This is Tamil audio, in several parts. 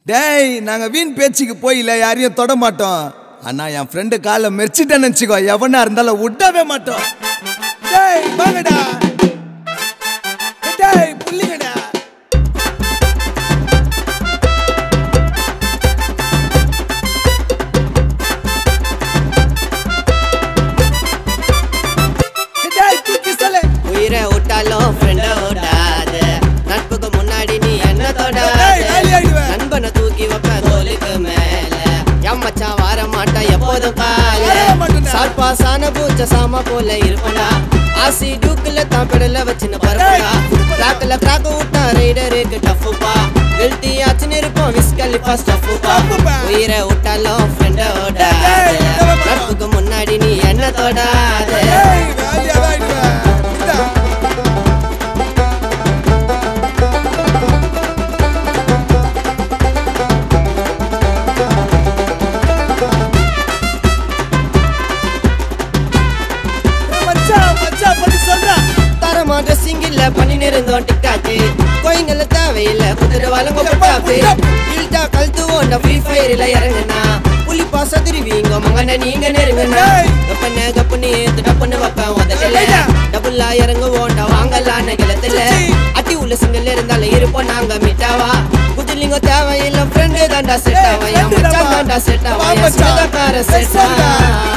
டேய் நாங்க வீண் பேச்சுக்கு போயில யாரையும் தொட மாட்டோம் ஆனா என் ஃப்ரெண்டு காலை மெரிச்சிட்டேன்னு நினச்சிக்கோ எவனா இருந்தாலும் விடவே மாட்டோம் டேய் வாங்கடா டேய் புள்ளிங்கடா டேய் தூக்கி சொல்லு உயிரை விட்டாலும் ஃப்ரெண்ட விடாத நட்புக்கு முன்னாடி நீ என்ன தொடாத ஏய், வேலி ஆயிடுவேன். நண்பனை தூக்கி வைப்ப தோலுக்கு மேல என் மச்சான் வர மாட்டான் எப்போதும் கால வரவே மாட்டேன்டா. சாப்பாசான பூச்ச சாம போல இருப்படா ஆசி டூக்குல தான் பெடல வச்சுன்னு பரப்படா கிராக்ல கிராக்க விட்டா ரைடருக்கு டஃப்புப்பா வெல்த்தி ஆச்சுன்னு இருப்போம் விஸ்கலிப்பா ஸ்டஃப்புப்பா டஃப்புப்பா. உயிரை விட்டாலும் ஃப்ரெண்ட விடாத ஏய், விடவே மாட்டோம். நட்புக்கு முன்னாடி நீ என்ன தொடாத டேய் வேலையாதான் ஆயிடுவேன் இந்தா. ஏய், மச்சான், மச்சான், பண்ணி சொல்றேன். தரமா ட்ரெஸ்ஸிங் இல்ல பண்ணி நிறந்தோம் டிக்டாக்கு கோயிங்கல்ல தேவையில்ல குதிரை வழங்க பட்டாப்பு இல்டா கழுத்து ஓண்ட ஃப்ரீ ஃபயர்ல இறங்குனா புலிப்பா சதுருவீங்க மங்கன நீங்க நெருங்குனா ஏய். கப்பன கப்புனு ஏத்து டப்புன்னு வைப்பேன் உதட்டல ஏய்டா. டபுள்ளா இறங்க ஓண்ட வாங்கலான கிளத்துல சீ. அட்டி உள்ள சிங்கிள் இருந்தாலும் இருப்போம் நாங்க மிட்டாவா குதிலிங்க தேவையில்ல ஃப்ரெண்டு தாண்டா செட் ஏய், ஆவா என் friend மச்சான் தான்டா. தாண்டா செட் ஆவா வா என் மச்சான். சின்னக்கார ஏய், செட் சொல்டா.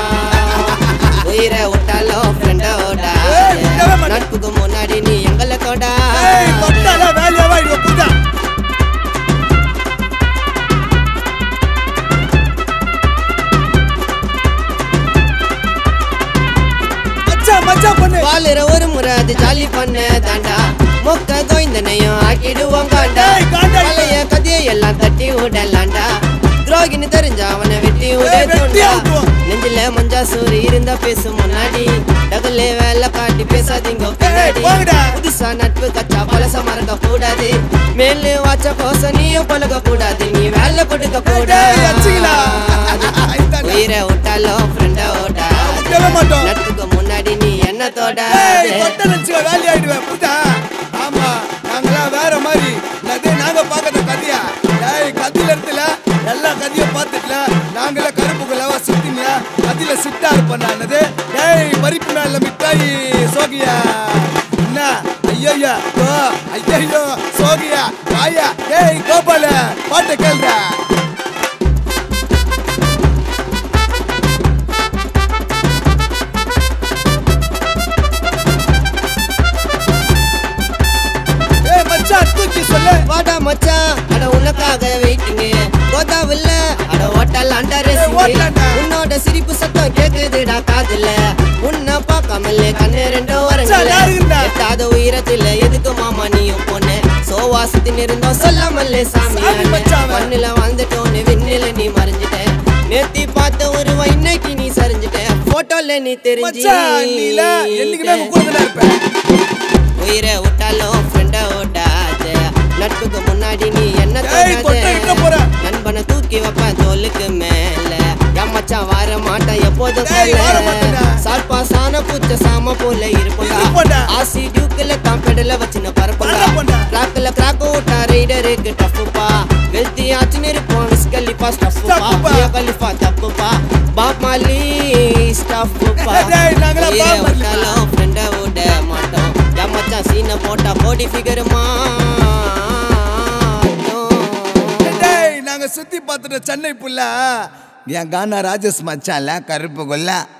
உயிரை விட்டாலும் ஃப்ரெண்டோட ஏய், விடவே மாட்டேன். நட்புக்கு முன்னாடி நீ எங்களை கொடா ஏய், தொட்டாலே வேலையாதான் ஆயிடுவேன், புரியுதா? மச்சான், மச்சான் பண்ணு. வாழுற ஒரு முறை அது ஜாலி பண்ண தாண்டா மொக்க கோய்ந்தனையும் ஆக்கிடுவோம் காண்டா ஏய், காண்டா. பழைய கதையை எல்லாம் தட்டி விடலாண்டா துரோகின்னு தெரிஞ்சா அவனை வெட்டி ஏய், விட வெட்டி தோண்டா அவுத்துவோம். நெஞ்சில மஞ்சா சூரி இருந்தா பேசும் முன்னாடி டகுலே வேலை காட்டி பேசாதீங்க பின்னாடி போங்கடா. புதுசா நட்பு கச்சா பழச மறக்க கூடாது மேலு வாச்ச கோச நீயும் பழக கூடாது நீ வேலை கொடுக்க ஏய், அடிச்சுக்கலாம். கூடாது இந்தாண்டா. உயிரை விட்டாலும் ஃப்ரெண்டோட விடவே மாட்டோம். நட்புக்கு முன்னாடி நீ என்ன ஏய், தொடாது தொட்ட நினைச்சுக்கோ, வேலையாயிடுவேன், புரியுதா? ஆமா, நாங்கெல்லாம் வேற மாதிரி. என்னது, நாங்க பார்க்காத கதையா? ஏய், கதையில இருக்குல்ல, எல்லா கதையும் பார்த்துட்டுல, நாங்களே கருப்பு குலாவா சுத்தினில, கதையில சிட்டா இருப்போம் நான். என்னது? ஏய், பறிப்பு மேல மிட்டாய் சோகியா என்ன ஐயையா ஓ ஐயையோ சோகியா வாயா ஏய் கோபால பாட்டை கேள்றா ஏய் மச்சான் தூக்கி சொல்லு வாடா மச்சான் அட உனக்காக வெயிட்டிங் கோதாவில்ல அட ஓட்டல் அண்டர் ஏய், ஓட்டலாண்டா. உன்னோட சிரிப்பு சத்தம் கேக்குதுடா காதுல உன்னை பார்க்காமலே கண்ணு ரெண்டும் மச்சான், வரங்கல யாருங்கடா? எட்டாத உயரத்துல எதுக்கு மாமா நீயும் பொண்ணு சோவாசத்தின் இருந்தோம் சொல்லாமல்லே சாமி சாமி மச்சான் அவன். மண்ணுல வாழ்ந்துட்டோன்னு விண்ணில நீ மறைஞ்சிட்ட நேத்தி பார்த்த ஒரு இன்னைக்கு நீ சரிஞ்சிட்ட போட்டோல நீ தெரிஞ்சு மச்சான் நீல என்னைக்குமே உங்க கூட தானே இருப்பேன் உயிரை விட்டாலும் ஃப்ரெண்ட விடாத நட்புக்கு முன்னாடி நீ என்ன ஏய், தொட்டா இங்க போற. நண்பனை தூக்கி வைப்பேன் தோலுக்கு மேல என் மச்சான் வர மாட்டான் எப்போதும் ஏய், வர மாட்டேன்டா. சாப்பாசான பூச்ச சாம போல இருப்படா இருப்பேன்டா. ஆசி டியூக்கில் தான் பெடல வச்சுன்னு பரப்படா பரப்பேன்டா. கிராக்கில் கிராக் விட்டா ரைடருக்கு டஃப்புப்பா வெல்த்தி ஆச்சுன்னு இருப்போம் விஸ் கலிஃபா ஸ்டஃப்புப்பா ஸ்டஃப்புப்பா. பியா கலிஃபா தப்புப்பா பாப் மாலி ஸ்டஃப்புப்பா டேய், நாங்கெல்லாம் உயிரை பாப் மாலிப்பா. விட்டாலும் ஃப்ரெண்டை விட மாட்டோம் என் மச்சான் சீனை போட்டா கோடி ஃபிகருமா டேய் நாங்க சுத்தி பார்த்துட்ட சென்னை புள்ள என் கானா ராஜேஷ் மச்சான்ல கருப்பு கொல்ல